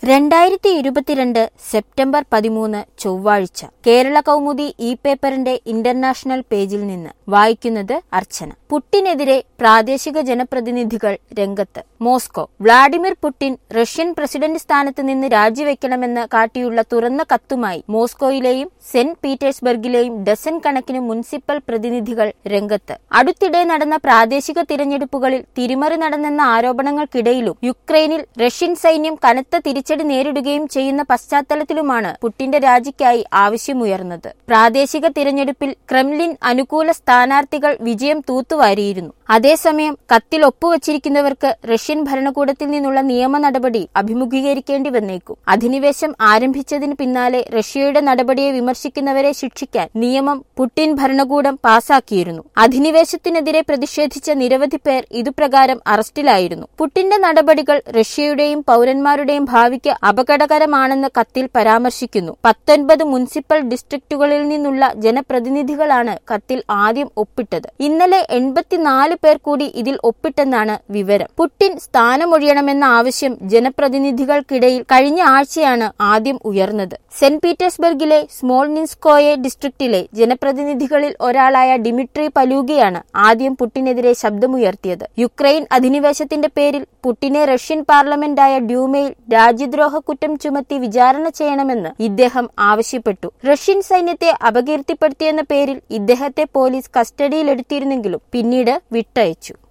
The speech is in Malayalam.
രണ്ടായിരത്തി ഇരുപത്തിരണ്ട് സെപ്റ്റംബർ പതിമൂന്ന് ചൊവ്വാഴ്ച കേരള കൗമുദി ഇ പേപ്പറിന്റെ ഇന്റർനാഷണൽ പേജിൽ നിന്ന് വായിക്കുന്നത് അർച്ചന പുട്ടിനെതിരെ പ്രാദേശിക ജനപ്രതിനിധികൾ രംഗത്ത് Moscow Vladimir Putin Russian president സ്ഥാനത്ത് നിന്ന് രാജിവെക്കണമെന്ന് കാട്ടിയുള്ള തുറന്ന കത്തുമായി മോസ്കോയിലെയും സെന്റ് പീറ്റേഴ്സ്ബർഗിലെയും ഡസൻ കണക്കിന് മുനിസിപ്പൽ പ്രതിനിധികൾ രംഗത്ത് അടുത്തിടെ നടന്ന പ്രാദേശിക തിരഞ്ഞെടുപ്പുകളിൽ തിരിമറി നടന്നെന്ന ആരോപണങ്ങൾക്കിടയിലും യുക്രൈനിൽ റഷ്യൻ സൈന്യം കനത്ത തിരിച്ചടി നേരിടുകയും ചെയ്യുന്ന പശ്ചാത്തലത്തിലുമാണ് പുട്ടിന്റെ രാജിക്കായി ആവശ്യമുയർന്നത് പ്രാദേശിക തിരഞ്ഞെടുപ്പിൽ ക്രെംലിൻ അനുകൂല സ്ഥാനാർത്ഥികൾ വിജയം തൂത്തുവാരിയിരുന്നു അതേസമയം കത്തിൽ ഒപ്പുവച്ചിരിക്കുന്നവർക്ക് റഷ്യൻ ഭരണകൂടത്തിൽ നിന്നുള്ള നിയമ നടപടി അഭിമുഖീകരിക്കേണ്ടി വന്നേക്കും അധിനിവേശം ആരംഭിച്ചതിന് പിന്നാലെ റഷ്യയുടെ നടപടിയെ വിമർശിക്കുന്നവരെ ശിക്ഷിക്കാൻ നിയമം പുടിൻ ഭരണകൂടം പാസാക്കിയിരുന്നു അധിനിവേശത്തിനെതിരെ പ്രതിഷേധിച്ച നിരവധി പേർ ഇതുപ്രകാരം അറസ്റ്റിലായിരുന്നു പുടിന്റെ നടപടികൾ റഷ്യയുടെയും പൌരന്മാരുടെയും ഭാവിക്ക് അപകടകരമാണെന്ന് കത്തിൽ പരാമർശിക്കുന്നു പത്തൊൻപത് മുനിസിപ്പൽ ഡിസ്ട്രിക്റ്റുകളിൽ നിന്നുള്ള ജനപ്രതിനിധികളാണ് കത്തിൽ ആദ്യം ഒപ്പിട്ടത് ഇന്നലെ എൺപത്തിനാല് പേർ കൂടി ഇതിൽ ഒപ്പിട്ടെന്നാണ് വിവരം പുടിൻ സ്ഥാനമൊഴിയണമെന്ന ആവശ്യം ജനപ്രതിനിധികൾക്കിടയിൽ കഴിഞ്ഞ ആഴ്ചയാണ് ആദ്യം ഉയർന്നത് സെന്റ് പീറ്റേഴ്സ്ബർഗിലെ സ്മോൾനിൻസ്കോയെ ഡിസ്ട്രിക്റ്റിലെ ജനപ്രതിനിധികളിൽ ഒരാളായ ഡിമിട്രി പലൂഗിയാണ് ആദ്യം പുട്ടിനെതിരെ ശബ്ദമുയർത്തിയത് യുക്രൈൻ അധിനിവേശത്തിന്റെ പേരിൽ പുട്ടിനെ റഷ്യൻ പാർലമെന്റായ ഡ്യൂമയിൽ രാജ്യദ്രോഹ കുറ്റം ചുമത്തി വിചാരണ ചെയ്യണമെന്ന് ഇദ്ദേഹം ആവശ്യപ്പെട്ടു റഷ്യൻ സൈന്യത്തെ അപകീർത്തിപ്പെടുത്തിയെന്ന പേരിൽ ഇദ്ദേഹത്തെ പോലീസ് കസ്റ്റഡിയിലെടുത്തിരുന്നെങ്കിലും പിന്നീട് വിട്ടയച്ചു